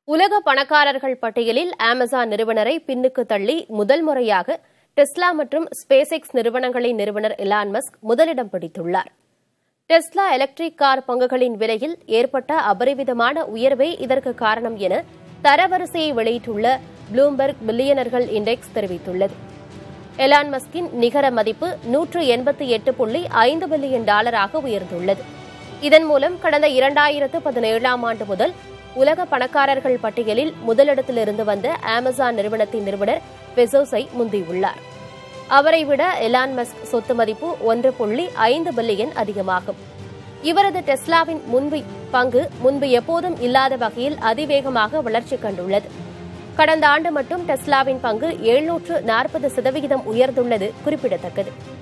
உலக பணக்காரர்கள் பட்டியலில் அமேசான் நிறுவனரை பின்னுக்கு தள்ளி முதல் முறையாக டெஸ்லா மற்றும் ஸ்பேஸ்எக்ஸ் நிறுவனங்களின் நிறுவனர் எலான் மஸ்க் முதலிடம் பிடித்துள்ளார் டெஸ்லா எலக்ட்ரிக் கார் பங்குகளின் விலையில் ஏற்பட்ட அபரிவிதமான உயர்வே இதற்கு காரணம் என தரவரிசையை வெளியிட்டுள்ள ப்ளூம்பெர்க் பில்லியனர்கள் இண்டெக்ஸ் தெரிவித்துள்ளது எலான் மஸ்கின் நிகர மதிப்பு நூற்று எண்பத்தி எட்டு புள்ளி ஐந்து பில்லியன் டாலராக உயர்ந்துள்ளது இதன் மூலம் கடந்த இரண்டாயிரத்து பதினேழாம் ஆண்டு முதல் உலக பணக்காரர்கள் பட்டியலில் முதலிடத்தில் இருந்து வந்த அமேசான் நிறுவனத்தின் நிறுவனர் பெசோஸை முந்தியுள்ளார் அவரை விட எலான் மஸ்க் சொத்து மதிப்பு ஒன்று புள்ளி ஐந்து பில்லியன் அதிகமாகும் இவரது டெஸ்லாவின் முன்பு பங்கு முன்பு எப்போதும் இல்லாத வகையில் அதிவேகமாக வளர்ச்சி கண்டுள்ளது கடந்த ஆண்டு மட்டும் டெஸ்லாவின் பங்கு எழுநூற்று நாற்பது சதவிகிதம் உயர்ந்துள்ளது குறிப்பிடத்தக்கது